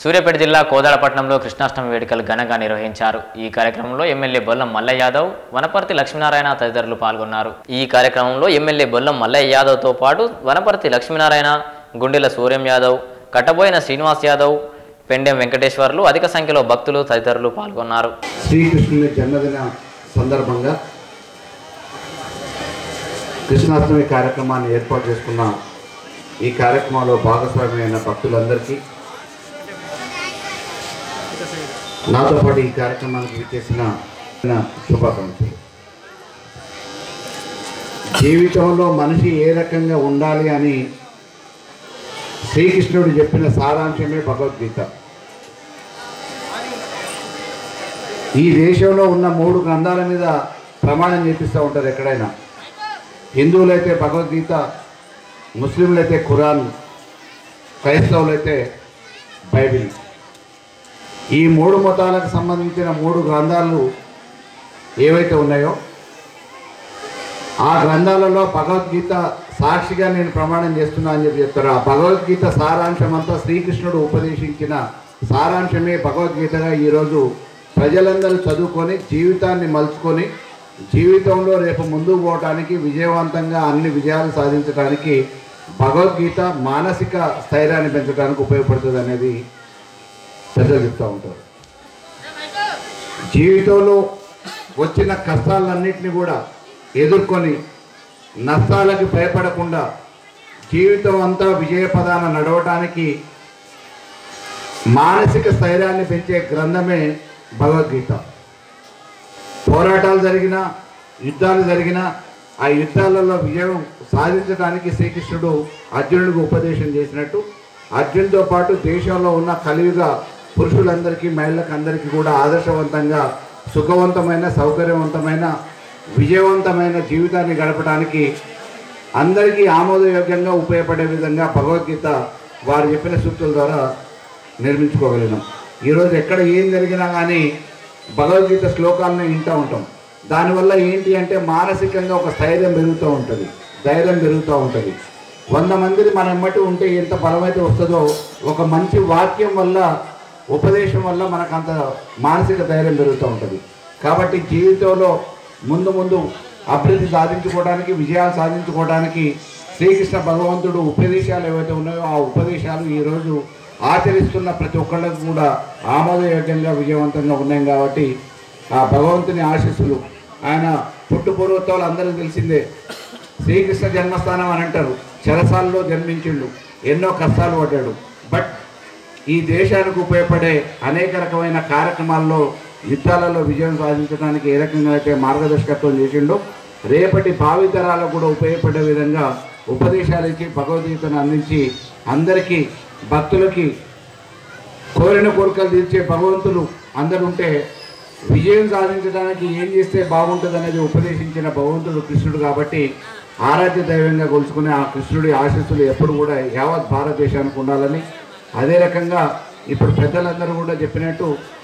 సూర్యాపేట జిల్లా కోదాడపట్నంలో కృష్ణాష్టమి వేడుకలు ఘనంగా నిర్వహించారు ఈ కార్యక్రమంలో ఎమ్మెల్యే బొల్లం మల్లయ్య యాదవ్ వనపర్తి లక్ష్మీనారాయణ తదితరులు పాల్గొన్నారు ఈ కార్యక్రమంలో ఎమ్మెల్యే బొల్లం మల్లయ్య యాదవ్తో పాటు వనపర్తి లక్ష్మీనారాయణ గుండెల సూర్యం యాదవ్ కట్టబోయిన శ్రీనివాస్ యాదవ్ పెండెం వెంకటేశ్వర్లు అధిక సంఖ్యలో భక్తులు తదితరులు పాల్గొన్నారు శ్రీకృష్ణుని జన్మదిన సందర్భంగా కృష్ణాష్టమి కార్యక్రమాన్ని ఏర్పాటు చేసుకున్న ఈ కార్యక్రమంలో భాగస్వామి అయిన భక్తులందరికీ నాతో పాటు ఈ కార్యక్రమానికి విచ్చేసిన నా శుభాకాంక్షలు జీవితంలో మనిషి ఏ రకంగా ఉండాలి అని శ్రీకృష్ణుడు చెప్పిన సారాంశమే భగవద్గీత ఈ దేశంలో ఉన్న మూడు గ్రంథాల మీద ప్రమాణం చేపిస్తూ ఉంటారు ఎక్కడైనా హిందువులైతే భగవద్గీత ముస్లింలైతే ఖురాన్ క్రైస్తవులైతే బైబిల్ ఈ మూడు మతాలకు సంబంధించిన మూడు గ్రంథాలు ఏవైతే ఉన్నాయో ఆ గ్రంథాలలో భగవద్గీత సాక్షిగా నేను ప్రమాణం చేస్తున్నా అని చెప్పి చెప్తారు ఆ భగవద్గీత సారాంశం అంతా శ్రీకృష్ణుడు ఉపదేశించిన సారాంశమే భగవద్గీతగా ఈరోజు ప్రజలందరూ చదువుకొని జీవితాన్ని మలుచుకొని జీవితంలో రేపు ముందుకు పోవటానికి విజయవంతంగా అన్ని విజయాలు సాధించడానికి భగవద్గీత మానసిక స్థైర్యాన్ని పెంచడానికి ఉపయోగపడుతుంది అనేది పెద్దలు చెప్తూ ఉంటారు జీవితంలో వచ్చిన కష్టాలన్నింటినీ కూడా ఎదుర్కొని నష్టాలకు భయపడకుండా జీవితం అంతా విజయపదాన నడవటానికి మానసిక స్థైర్యాన్ని పెంచే గ్రంథమే భగవద్గీత పోరాటాలు జరిగినా యుద్ధాలు జరిగినా ఆ యుద్ధాలలో విజయం సాధించడానికి శ్రీకృష్ణుడు అర్జునుడికి ఉపదేశం చేసినట్టు అర్జునుడితో పాటు దేశంలో ఉన్న కలియుగ పురుషులందరికీ మహిళలకు అందరికీ కూడా ఆదర్శవంతంగా సుఖవంతమైన సౌకర్యవంతమైన విజయవంతమైన జీవితాన్ని గడపడానికి అందరికీ ఆమోదయోగ్యంగా ఉపయోగపడే విధంగా భగవద్గీత వారు చెప్పిన సూక్తుల ద్వారా నిర్మించుకోగలిగినాం ఈరోజు ఎక్కడ ఏం జరిగినా కానీ భగవద్గీత శ్లోకాలను వింటూ ఉంటాం దానివల్ల ఏంటి అంటే మానసికంగా ఒక స్థైర్యం పెరుగుతూ ఉంటుంది ధైర్యం పెరుగుతూ ఉంటుంది వంద మందిని మన ఎమ్మటి ఉంటే ఎంత బలమైతే వస్తుందో ఒక మంచి వాక్యం వల్ల ఉపదేశం వల్ల మనకు అంత మానసిక ధైర్యం పెరుగుతూ ఉంటుంది కాబట్టి జీవితంలో ముందు ముందు అభివృద్ధి సాధించుకోవడానికి విజయాలు సాధించుకోవడానికి శ్రీకృష్ణ భగవంతుడు ఉపదేశాలు ఏవైతే ఉన్నాయో ఆ ఉపదేశాలు ఈరోజు ఆచరిస్తున్న ప్రతి ఒక్కళ్ళకు కూడా ఆమోదయోగ్యంగా విజయవంతంగా ఉన్నాయి కాబట్టి ఆ భగవంతుని ఆశీస్సులు ఆయన పుట్టు పూర్వత్వాలు అందరికీ తెలిసిందే శ్రీకృష్ణ జన్మస్థానం అని అంటారు చెరసాల్లో జన్మించిండు ఎన్నో కష్టాలు పడ్డాడు బట్ ఈ దేశానికి ఉపయోగపడే అనేక రకమైన కార్యక్రమాల్లో యుద్ధాలలో విజయం సాధించడానికి ఏ రకంగా అయితే మార్గదర్శకత్వం చేసిండో రేపటి భావితరాలకు కూడా ఉపయోగపడే విధంగా ఉపదేశాలు ఇచ్చి భగవద్గీతను అందించి అందరికీ భక్తులకి కోరిన కోరికలు తీర్చే భగవంతులు అందరూ ఉంటే విజయం సాధించడానికి ఏం చేస్తే బాగుంటుంది అనేది ఉపదేశించిన భగవంతుడు కృష్ణుడు కాబట్టి ఆరాధ్య దైవంగా కొలుచుకునే ఆ కృష్ణుడి ఆశీస్సులు ఎప్పుడు కూడా యావత్ భారతదేశానికి ఉండాలని అదే రకంగా ఇప్పుడు పెద్దలందరూ కూడా చెప్పినట్టు